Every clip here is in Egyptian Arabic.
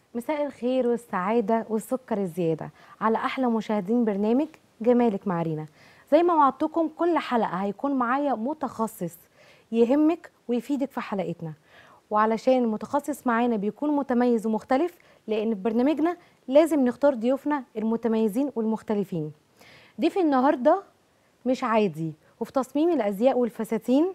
مساء الخير والسعادة والسكر الزيادة على أحلى مشاهدين برنامج جمالك مع رينا زي ما وعدتكم كل حلقة هيكون معايا متخصص يهمك ويفيدك في حلقتنا وعلشان المتخصص معانا بيكون متميز ومختلف لأن في برنامجنا لازم نختار ضيوفنا المتميزين والمختلفين ضيفي النهاردة مش عادي وفي تصميم الأزياء والفساتين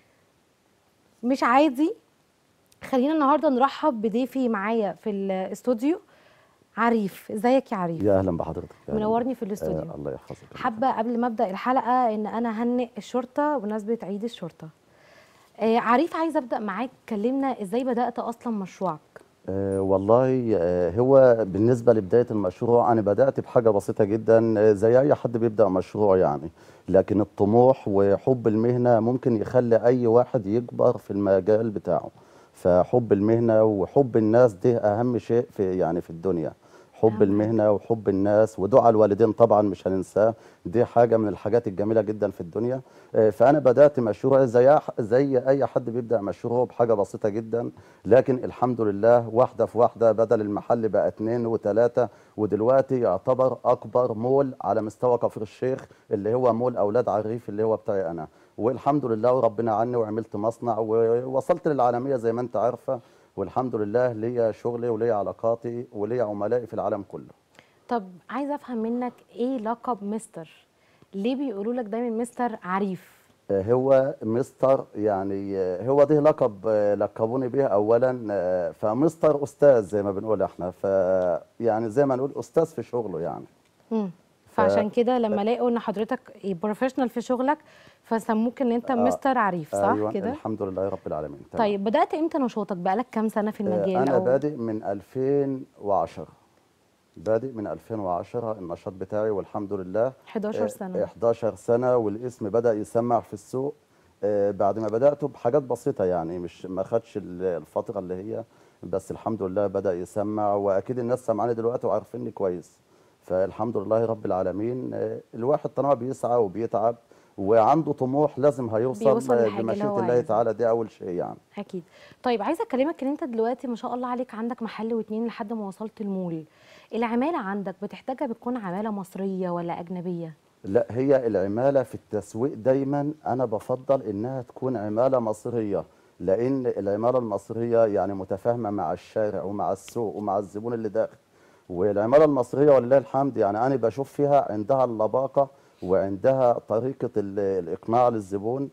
مش عادي خلينا النهارده نرحب بضيفي معايا في الاستوديو عريف ازيك يا عريف يا اهلا بحضرتك يا أهلاً منورني بك. في الاستوديو آه الله يحفظك حابه قبل ما ابدا الحلقه ان انا هنئ الشرطه بمناسبه عيد الشرطه آه عريف عايزه ابدا معاك كلمنا ازاي بدات اصلا مشروعك آه والله آه هو بالنسبه لبدايه المشروع انا بدات بحاجه بسيطه جدا آه زي اي حد بيبدا مشروع يعني لكن الطموح وحب المهنه ممكن يخلي اي واحد يكبر في المجال بتاعه فحب المهنه وحب الناس ده اهم شيء في يعني في الدنيا حب أهم المهنه وحب الناس ودعاء الوالدين طبعا مش هننساه دي حاجه من الحاجات الجميله جدا في الدنيا آه، فانا بدات مشروع زي أح- زي اي حد بيبدا مشروع بحاجه بسيطه جدا لكن الحمد لله واحده في واحده بدل المحل بقى اتنين وتلاته ودلوقتي يعتبر اكبر مول على مستوى كفر الشيخ اللي هو مول اولاد عريف اللي هو بتاعي انا والحمد لله وربنا عني وعملت مصنع ووصلت للعالميه زي ما انت عارفه والحمد لله ليا شغلي وليا علاقاتي وليا عملائي في العالم كله طب عايزه افهم منك ايه لقب مستر ليه بيقولوا لك دايما مستر عريف آه، هو مستر يعني آه، هو ده لقب آه، لقبوني به اولا آه، فمستر استاذ زي ما بنقول احنا ف يعني زي ما نقول استاذ في شغله يعني مم. فعشان كده لما لقوا ان حضرتك بروفيشنال في شغلك فسموك ان انت مستر عريف صح أيوة كده الحمد لله رب العالمين تمام. طيب بدات امتى نشاطك بقالك كام سنه في آه، المجال انا أو- بادئ من 2010 بادئ من 2010 النشاط بتاعي والحمد لله 11 آه، سنه 11 سنه والاسم بدا يسمع في السوق آه، بعد ما بداته بحاجات بسيطه يعني مش ما خدش ال- الفتره اللي هي بس الحمد لله بدا يسمع واكيد الناس سامعاني دلوقتي وعارفيني كويس فالحمد لله رب العالمين آه، الواحد طالما بيسعى وبيتعب وعنده طموح لازم هيوصل بيوصل آه، للحاجة اللي بمشيئه هو الله عايزها. تعالى دي اول شيء يعني اكيد طيب عايزه اكلمك ان انت دلوقتي ما شاء الله عليك عندك محل واتنين لحد ما وصلت المول العماله عندك بتحتاجها بتكون عماله مصريه ولا اجنبيه لا هي العمالة في التسويق دايما أنا بفضل إنها تكون عمالة مصرية لأن العمالة المصرية يعني متفاهمة مع الشارع ومع السوق ومع الزبون اللي داخل والعمالة المصرية ولله الحمد يعني أنا بشوف فيها عندها اللباقة وعندها طريقة ال- الإقناع للزبون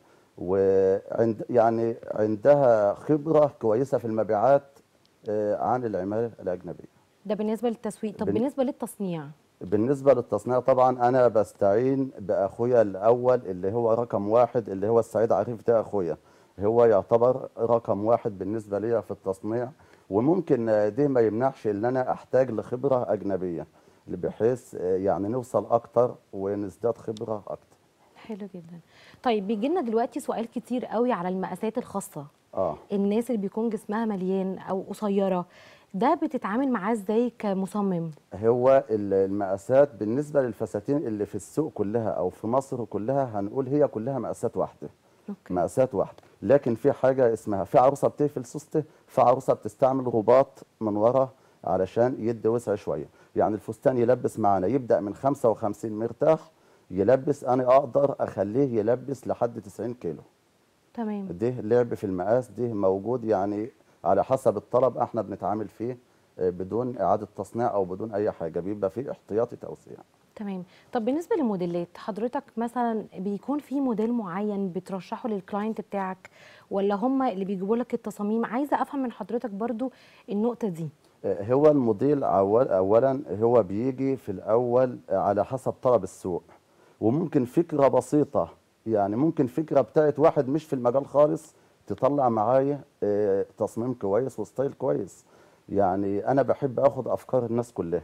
وعند يعني عندها خبرة كويسة في المبيعات آه، عن العمالة الأجنبية ده بالنسبه للتسويق طب بن- بالنسبه للتصنيع بالنسبة للتصنيع طبعا أنا بستعين بأخويا الأول اللي هو رقم واحد اللي هو السعيد عريف ده أخويا هو يعتبر رقم واحد بالنسبة لي في التصنيع وممكن آه، ده ما يمنعش إن أنا أحتاج لخبرة أجنبية بحيث آه، يعني نوصل أكتر ونزداد خبرة أكتر حلو جدا طيب بيجي لنا دلوقتي سؤال كتير قوي على المقاسات الخاصه آه الناس اللي بيكون جسمها مليان او قصيره ده بتتعامل معاه ازاي كمصمم هو ال- المقاسات بالنسبة للفساتين اللي في السوق كلها أو في مصر كلها هنقول هي كلها مقاسات واحدة اوكي مقاسات واحده لكن في حاجه اسمها في عروسه بتقفل سوسته في عروسه بتستعمل رباط من ورا علشان يدي وسع شويه يعني الفستان يلبس معانا يبدا من 55 مرتاح يلبس انا اقدر اخليه يلبس لحد 90 كيلو تمام ده لعب في المقاس ده موجود يعني على حسب الطلب احنا بنتعامل فيه آه، بدون اعاده تصنيع او بدون اي حاجه بيبقى فيه احتياطي توسيع تمام طب بالنسبه للموديلات حضرتك مثلا بيكون في موديل معين بترشحه للكلاينت بتاعك ولا هم اللي بيجيبوا لك التصاميم عايزه افهم من حضرتك برضو النقطه دي آه، هو الموديل أول اولا هو بيجي في الاول على حسب طلب السوق وممكن فكره بسيطه يعني ممكن فكره بتاعت واحد مش في المجال خالص تطلع معايا آه، تصميم كويس وستايل كويس يعني انا بحب اخد افكار الناس كلها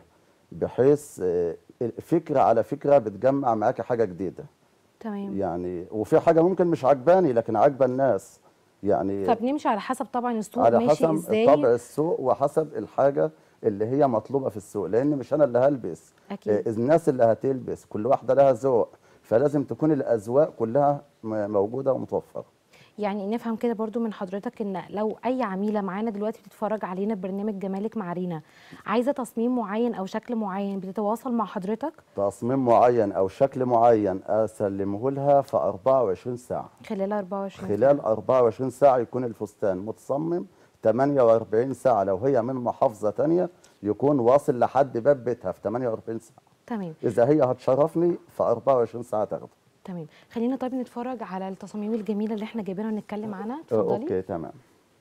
بحيث آه، فكره على فكره بتجمع معاك حاجه جديده تمام يعني وفي حاجه ممكن مش عجباني لكن عاجبه الناس يعني فبنمشي على حسب طبعا السوق على ماشي حسب ازاي طبع السوق وحسب الحاجه اللي هي مطلوبه في السوق لان مش انا اللي هلبس أكيد. آه، الناس اللي هتلبس كل واحده لها ذوق فلازم تكون الاذواق كلها م- موجوده ومتوفره يعني نفهم كده برضو من حضرتك ان لو اي عميله معانا دلوقتي بتتفرج علينا برنامج جمالك مع رينا عايزه تصميم معين او شكل معين بتتواصل مع حضرتك تصميم معين او شكل معين اسلمه لها في 24 ساعه خلال 24 خلال 24 ساعه يكون الفستان متصمم 48 ساعه لو هي من محافظه تانية يكون واصل لحد باب بيتها في 48 ساعه تمام اذا هي هتشرفني في 24 ساعه تاخده تمام خلينا طيب نتفرج على التصاميم الجميله اللي احنا جايبينها ونتكلم عنها آه، اتفضلي اوكي تمام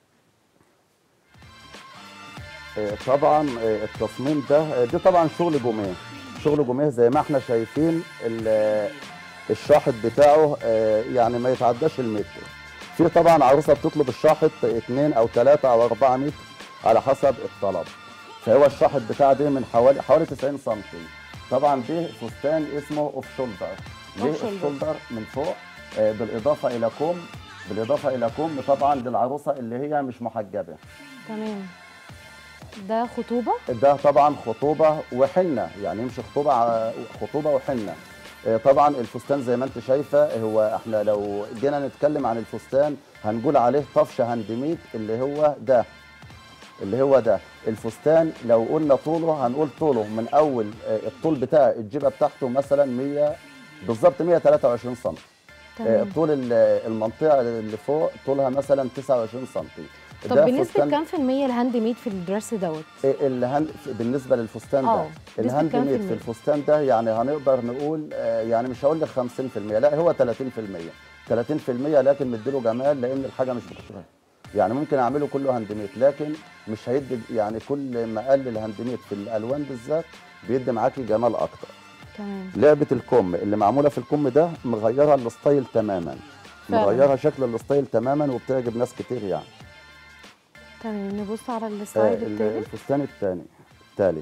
آه، طبعا آه، التصميم ده آه، دي طبعا شغل جميه شغل جميه زي ما احنا شايفين ال- آه، الشاحط بتاعه آه، يعني ما يتعداش المتر في طبعا عروسه بتطلب الشاحط 2 او 3 او 4 متر على حسب الطلب فهو الشاحط بتاع ده من حوالي حوالي 90 سم طبعا ده فستان اسمه اوف شولدر ليه Off shoulder. اوف شولدر من فوق آه، بالاضافه الى كم بالاضافه الى كم طبعا للعروسه اللي هي مش محجبه تمام ده خطوبه ده طبعا خطوبه وحنه يعني يمشي خطوبه ع- خطوبه وحنه آه، طبعا الفستان زي ما انت شايفه هو احنا لو جينا نتكلم عن الفستان هنقول عليه طفش هاندميد اللي هو ده اللي هو ده الفستان لو قلنا طوله هنقول طوله من اول آه، الطول بتاع الجيبه بتاعته مثلا 100 بالظبط 123 سم آه، تمام طول ال- المنطقه اللي فوق طولها مثلا 29 سم طب ده بنسبه فستان- كام في الميه الهاند ميد في الدرس دوت الهند بالنسبه للفستان ده آه، نسبة الهاند كام في ميد في المية؟ الفستان ده يعني هنقدر نقول آه، يعني مش هقول لك 50% لا هو 30% 30% لكن مديله جمال لان الحاجه مش بتشتغل يعني ممكن اعمله كله هاند ميد لكن مش هيدي يعني كل ما قل الهاند ميد في الالوان بالذات بيدي معاكي جمال اكتر تمام لعبه الكم اللي معموله في الكم ده مغيره الستايل تماما فعلا. مغيره شكل الستايل تماما وبتعجب ناس كتير يعني تمام نبص على آه، السلايد ال- التاني الفستان الثاني الثالث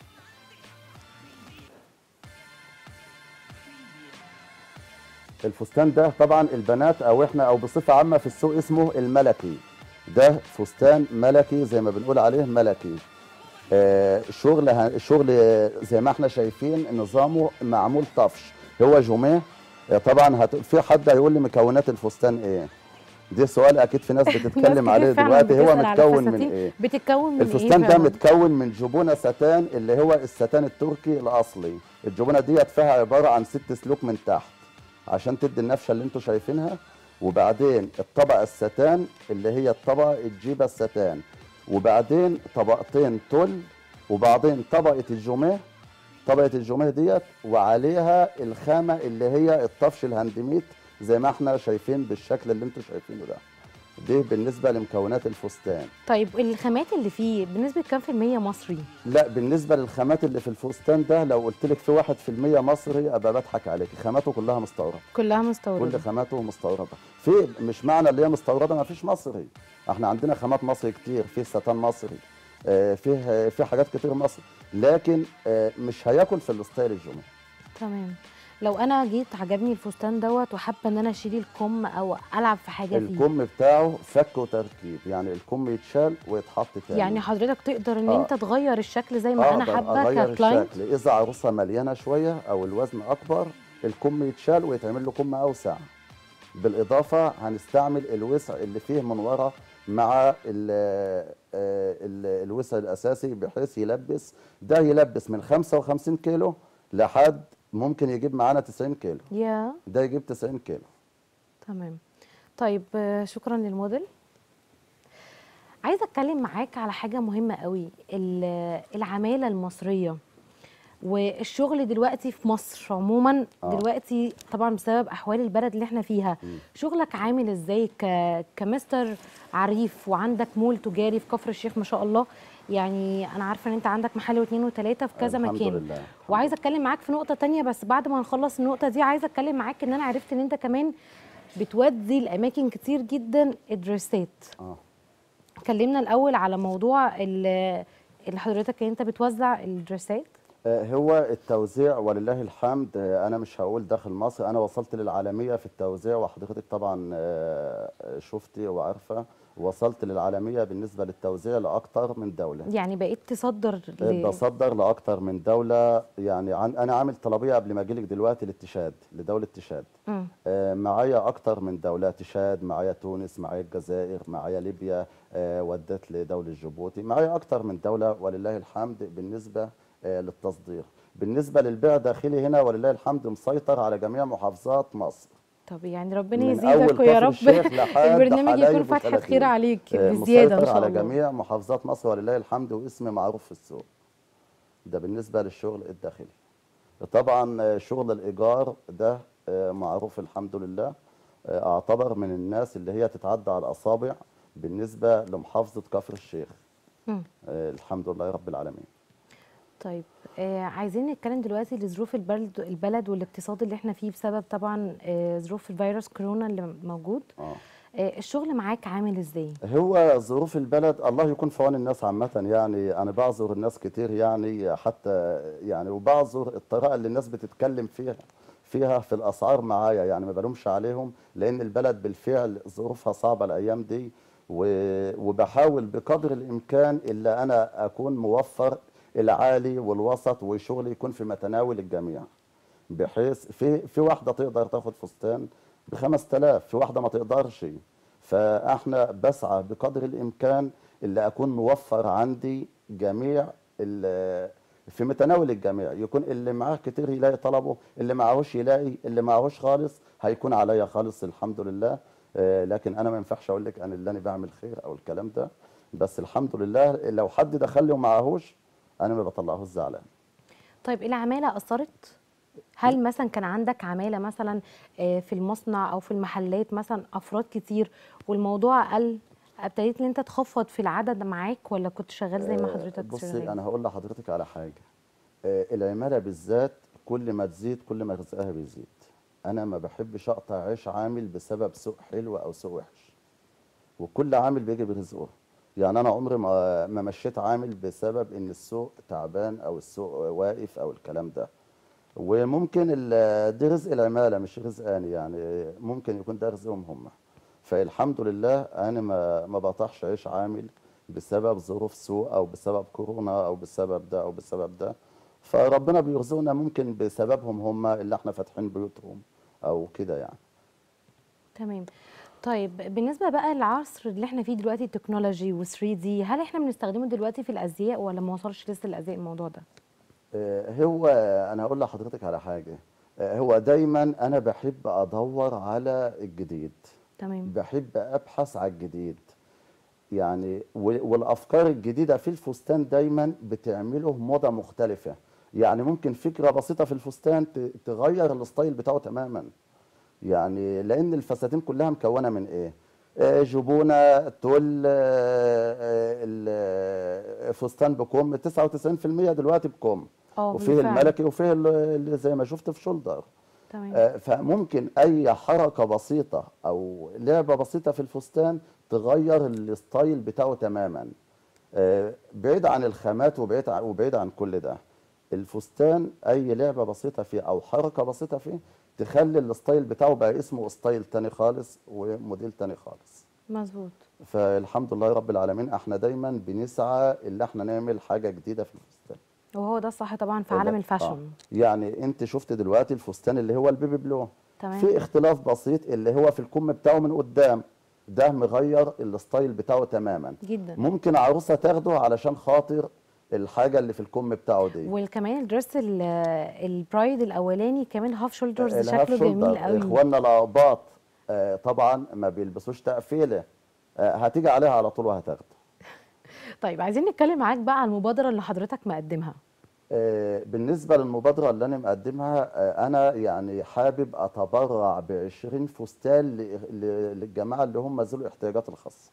الفستان ده طبعا البنات او احنا او بصفه عامه في السوق اسمه الملكي ده فستان ملكي زي ما بنقول عليه ملكي آه، شغل ه- شغل آه، زي ما احنا شايفين نظامه معمول طفش هو جوميه آه، طبعا هت... في حد هيقول لي مكونات الفستان ايه ده سؤال اكيد في ناس ناس بتتكلم كتير عليه فعلاً دلوقتي هو بتسأل على متكون من الفساتين. ايه بتتكون من الفستان ايه ده فعلاً؟ متكون من جبونه ستان اللي هو الستان التركي الاصلي الجبونه ديت فيها عباره عن ست سلوك من تحت عشان تدي النفشه اللي انتوا شايفينها وبعدين الطبقه الستان اللي هي الطبقه الجيبه الستان وبعدين طبقتين تل وبعدين طبقه الجوميه طبقه الجوميه ديت وعليها الخامه اللي هي الطفش الهاندميت زي ما احنا شايفين بالشكل اللي انتوا شايفينه ده دي بالنسبه لمكونات الفستان طيب الخامات اللي فيه بنسبه كام في الميه مصري لا بالنسبه للخامات اللي في الفستان ده لو قلت لك في واحد في المية مصري ابقى بضحك عليك خاماته كلها مستورده كلها كل مستورده خاماته مستورده في مش معنى اللي هي مستورده ما فيش مصري احنا عندنا خامات مصري كتير في ستان مصري آه، فيه آه، في حاجات كتير مصري لكن آه، مش هياكل في الستايل الجمعي تمام لو انا جيت عجبني الفستان دوت وحابه ان انا اشيل الكم او العب في حاجه فيه الكم بتاعه فك وتركيب يعني الكم يتشال ويتحط تاني يعني حضرتك تقدر ان آه. انت تغير الشكل زي ما انا أقدر حابه اغير ككلاينت الشكل اذا عروسه مليانه شويه او الوزن اكبر الكم يتشال ويتعمل له كم اوسع بالاضافه هنستعمل الوسع اللي فيه من ورا مع ال ال الوسع الاساسي بحيث يلبس ده يلبس من 55 كيلو لحد ممكن يجيب معانا 90 كيلو يا ده يجيب 90 كيلو تمام طيب آه، شكرا للموديل عايزه اتكلم معاك على حاجه مهمه قوي ال- العماله المصريه والشغل دلوقتي في مصر عموما آه. دلوقتي طبعا بسبب احوال البلد اللي احنا فيها شغلك عامل ازاي ك... كمستر عريف وعندك مول تجاري في كفر الشيخ ما شاء الله يعني انا عارفه ان انت عندك محل واثنين وثلاثه في كذا الحمد مكان لله. وعايزه اتكلم معاك في نقطه تانية بس بعد ما نخلص النقطه دي عايزه اتكلم معاك ان انا عرفت ان انت كمان بتودي الاماكن كتير جدا ادريسات اه كلمنا الاول على موضوع ال- اللي حضرتك انت بتوزع الدريسات آه، هو التوزيع ولله الحمد آه، انا مش هقول داخل مصر انا وصلت للعالميه في التوزيع وحضرتك طبعا آه، شفتي وعارفه وصلت للعالميه بالنسبه للتوزيع لاكثر من دوله يعني بقيت تصدر ل... بصدر لاكثر من دوله يعني عن انا عامل طلبيه قبل ما اجي لك دلوقتي للتشاد لدوله تشاد مم. آه، معايا اكتر من دوله تشاد معايا تونس معايا الجزائر معايا ليبيا آه، وديت لدوله جيبوتي معايا اكتر من دوله ولله الحمد بالنسبه آه، للتصدير بالنسبه للبيع داخلي هنا ولله الحمد مسيطر على جميع محافظات مصر طب يعني ربنا من يزيدك أول ويا كفر رب الشيخ لحد البرنامج يكون حلايب فتحة وشلاتين. خير عليك آه، بزيادة إن مسيطر شاء على الله جميع محافظات مصر ولله الحمد واسمي معروف في السوق ده بالنسبة للشغل الداخلي طبعا آه، شغل الإيجار ده آه، معروف الحمد لله آه، أعتبر من الناس اللي هي تتعدى على الأصابع بالنسبة لمحافظة كفر الشيخ مم. آه، الحمد لله رب العالمين طيب آه عايزين نتكلم دلوقتي لظروف البلد البلد والاقتصاد اللي احنا فيه بسبب طبعا آه ظروف الفيروس كورونا اللي موجود آه. آه الشغل معاك عامل ازاي هو ظروف البلد الله يكون في عون الناس عامة يعني أنا بعذر الناس كتير يعني حتى يعني وبعذر الطريقة اللي الناس بتتكلم فيها فيها في الأسعار معايا يعني ما بلومش عليهم لأن البلد بالفعل ظروفها صعبة الأيام دي و- وبحاول بقدر الإمكان إلا أنا أكون موفر العالي والوسط وشغلي يكون في متناول الجميع بحيث في في واحده تقدر تاخد فستان ب 5000 في واحده ما تقدرش فاحنا بسعى بقدر الامكان اللي اكون موفر عندي جميع ال- في متناول الجميع يكون اللي معاه كتير يلاقي طلبه اللي معهوش يلاقي اللي معهوش خالص هيكون عليا خالص الحمد لله آه، لكن انا ما ينفعش اقول لك انا اللي انا بعمل خير او الكلام ده بس الحمد لله لو حد دخل لي ومعهوش انا ما بطلعهوش زعلان طيب العمالة أثرت؟ هل مثلا كان عندك عمالة مثلا آه، في المصنع أو في المحلات مثلا أفراد كتير والموضوع قل ابتديت ان انت تخفض في العدد معاك ولا كنت شغال زي ما حضرتك بصي شغال؟ انا هقول لحضرتك على حاجه آه، العماله بالذات كل ما تزيد كل ما رزقها بيزيد انا ما بحبش اقطع عيش عامل بسبب سوق حلو او سوق وحش وكل عامل بيجي برزقه يعني انا عمري ما ما مشيت عامل بسبب ان السوق تعبان او السوق واقف او الكلام ده وممكن ال- ده رزق العماله مش رزقاني يعني ممكن يكون ده رزقهم هم فالحمد لله انا ما ما بقطعش عيش عامل بسبب ظروف سوء او بسبب كورونا او بسبب ده او بسبب ده فربنا بيرزقنا ممكن بسببهم هم اللي احنا فاتحين بيوتهم او كده يعني تمام طيب بالنسبة بقى للعصر اللي احنا فيه دلوقتي التكنولوجي و3 دي هل احنا بنستخدمه دلوقتي في الأزياء ولا ما وصلش لسه الأزياء الموضوع ده؟ آه، هو انا هقول لحضرتك على حاجه آه، هو دايما انا بحب ادور على الجديد تمام بحب ابحث على الجديد يعني و- والافكار الجديده في الفستان دايما بتعمله موضه مختلفه يعني ممكن فكره بسيطه في الفستان ت- تغير الستايل بتاعه تماما يعني لان الفساتين كلها مكونه من ايه آه، جبونه تول آه، آه، ال- فستان بكم 99% دلوقتي بكم اه وفيه بالفعل. الملكي وفيه ال- اللي زي ما شفت في شولدر تمام آه، فممكن اي حركه بسيطه او لعبه بسيطه في الفستان تغير الستايل بتاعه تماما آه، بعيد عن الخامات وبعيد عن وبعيد عن كل ده الفستان اي لعبه بسيطه فيه او حركه بسيطه فيه تخلي الستايل بتاعه بقى اسمه ستايل تاني خالص وموديل تاني خالص مظبوط فالحمد لله رب العالمين احنا دايما بنسعى اللي احنا نعمل حاجه جديده في الفستان وهو ده الصح طبعا في ده- عالم آه. الفاشن يعني انت شفت دلوقتي الفستان اللي هو البيبي بلو تمام في اختلاف بسيط اللي هو في الكم بتاعه من قدام ده مغير الستايل بتاعه تماما جدا ممكن عروسه تاخده علشان خاطر الحاجه اللي في الكم بتاعه دي وكمان الدرس ال- البرايد الاولاني كمان هاف شولدرز الهاف شكله جميل شولدر قوي اخواننا الاقباط آه، طبعا ما بيلبسوش تقفيله آه، هتيجي عليها على طول وهتاخده طيب عايزين نتكلم معاك بقى على المبادره اللي حضرتك مقدمها آه، بالنسبة للمبادرة اللي أنا مقدمها آه، أنا يعني حابب أتبرع ب 20 فستان ل- ل- للجماعة اللي هم ذوي الاحتياجات الخاصة.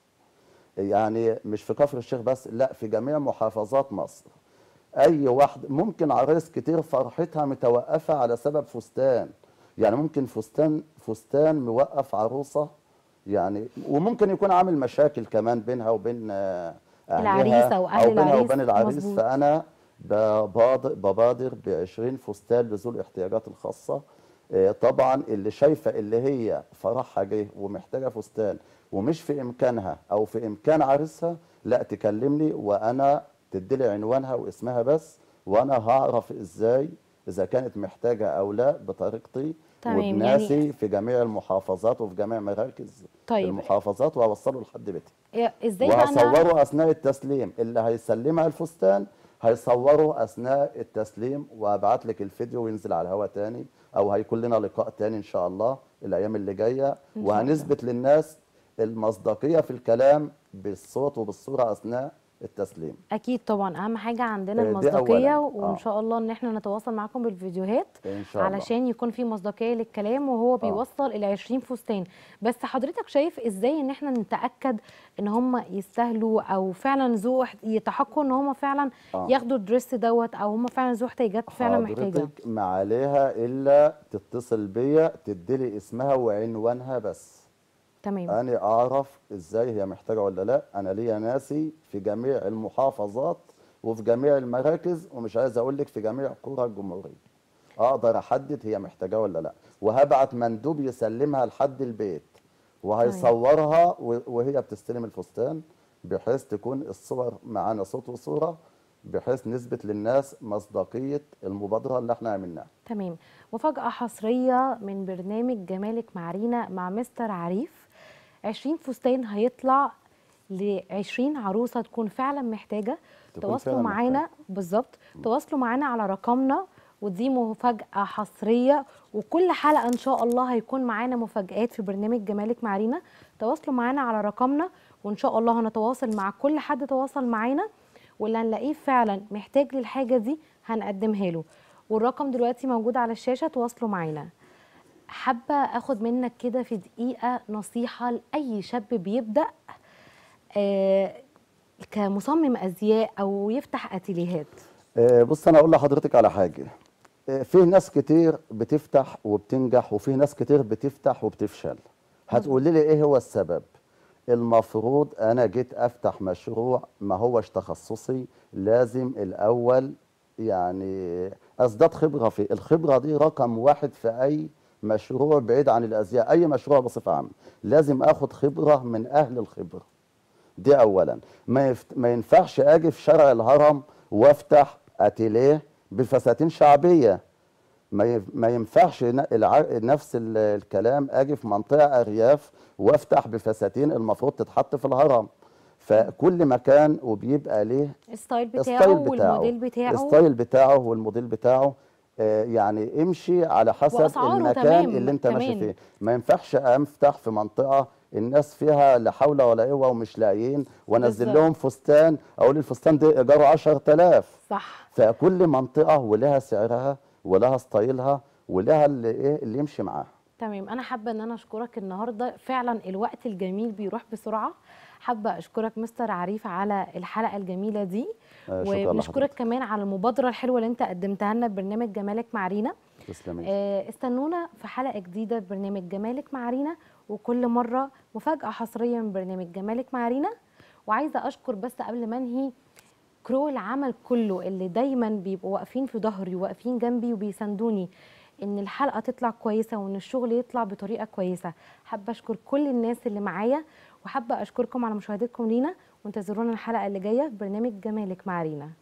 يعني مش في كفر الشيخ بس لا في جميع محافظات مصر. أي واحد ممكن عرايس كتير فرحتها متوقفة على سبب فستان. يعني ممكن فستان فستان موقف عروسة يعني وممكن يكون عامل مشاكل كمان بينها وبين آه، أهلها العريسة وأهل أو بينها العريس، وبين العريس مظبوط. فأنا ببادر ببادر ب 20 فستان لذوي الاحتياجات الخاصه آه، طبعا اللي شايفه اللي هي فرحها جه ومحتاجه فستان ومش في امكانها او في امكان عريسها لا تكلمني وانا تديلي عنوانها واسمها بس وانا هعرف ازاي اذا كانت محتاجه او لا بطريقتي تمام، وبناسي يعني- في جميع المحافظات وفي جميع مراكز طيب. المحافظات وهوصله لحد بيتي إيه، ازاي بقى انا وهصوره اثناء التسليم اللي هيسلمها الفستان هيصوره اثناء التسليم وهبعت لك الفيديو وينزل على الهواء تاني او هيكون لنا لقاء تاني ان شاء الله الايام اللي جايه وهنثبت للناس المصداقيه في الكلام بالصوت وبالصوره اثناء التسليم اكيد طبعا اهم حاجه عندنا آه، دي المصداقيه أولاً. وان آه. شاء الله ان احنا نتواصل معاكم بالفيديوهات ان شاء الله علشان يكون في مصداقيه للكلام وهو بيوصل ال 20 فستان بس حضرتك شايف ازاي ان احنا نتاكد ان هم يستاهلوا او فعلا ذو احت- يتحققوا ان هم فعلا آه. ياخدوا الدريس دوت او هم فعلا ذو احتياجات فعلا محتاجه حضرتك ما عليها الا تتصل بيا تديلي اسمها وعنوانها بس تمام انا اعرف ازاي هي محتاجه ولا لا انا ليا ناسي في جميع المحافظات وفي جميع المراكز ومش عايز اقول لك في جميع قرى الجمهوريه اقدر احدد هي محتاجه ولا لا وهبعت مندوب يسلمها لحد البيت وهيصورها و- وهي بتستلم الفستان بحيث تكون الصور معانا صوت وصوره بحيث نثبت للناس مصداقيه المبادره اللي احنا عملناها تمام مفاجأة حصرية من برنامج جمالك مع رينا مع مستر عريف 20 فستان هيطلع ل 20 عروسة تكون فعلا محتاجة تكون تواصلوا فعلاً معانا بالظبط تواصلوا معانا على رقمنا ودي مفاجأة حصرية وكل حلقة إن شاء الله هيكون معانا مفاجآت في برنامج جمالك مع رينا تواصلوا معانا على رقمنا وإن شاء الله هنتواصل مع كل حد تواصل معانا واللي هنلاقيه فعلا محتاج للحاجة دي هنقدمها له والرقم دلوقتي موجود على الشاشة تواصلوا معانا حابة اخد منك كده في دقيقة نصيحة لأي شاب بيبدأ آه كمصمم أزياء أو يفتح أتيليهات آه، بص انا اقول لحضرتك على حاجه آه، في ناس كتير بتفتح وبتنجح وفي ناس كتير بتفتح وبتفشل هتقولي لي ايه هو السبب المفروض انا جيت افتح مشروع ما هوش تخصصي لازم الاول يعني ازداد خبره فيه الخبره دي رقم واحد في اي مشروع بعيد عن الازياء اي مشروع بصفه عامه لازم اخد خبره من اهل الخبره دي اولا ما, يفت... ما ينفعش اجي في شارع الهرم وافتح اتيليه بفساتين شعبيه ما ي... ما ينفعش ن... الع... نفس ال... الكلام اجي في منطقه ارياف وافتح بفساتين المفروض تتحط في الهرم فكل مكان وبيبقى ليه الستايل بتاعه الستايل بتاعه والموديل بتاعه الستايل بتاعه والموديل بتاعه آه، يعني امشي على حسب وأسعاره المكان تمام اللي انت ماشي كمان. فيه ما ينفعش افتح في منطقه الناس فيها لا حول ولا قوه ومش لاقيين وانزل بالظبط. لهم فستان اقول الفستان ده ايجاره 10000 صح فكل منطقه ولها سعرها ولها ستايلها ولها اللي ايه اللي يمشي معاها تمام انا حابه ان انا اشكرك النهارده فعلا الوقت الجميل بيروح بسرعه حابه اشكرك مستر عريف على الحلقه الجميله دي آه، شكراً وبنشكرك لحضرتك. كمان على المبادره الحلوه اللي انت قدمتها لنا ببرنامج جمالك مع رينا تسلمي آه، استنونا في حلقه جديده ببرنامج جمالك مع رينا وكل مره مفاجاه حصريه من برنامج جمالك مع رينا وعايزه اشكر بس قبل ما انهي كرو العمل كله اللي دايما بيبقوا واقفين في ظهري واقفين جنبي وبيساندوني ان الحلقه تطلع كويسه وان الشغل يطلع بطريقه كويسه حابه اشكر كل الناس اللي معايا وحابه اشكركم على مشاهدتكم لينا وانتظرونا الحلقه اللي جايه في برنامج جمالك مع رينا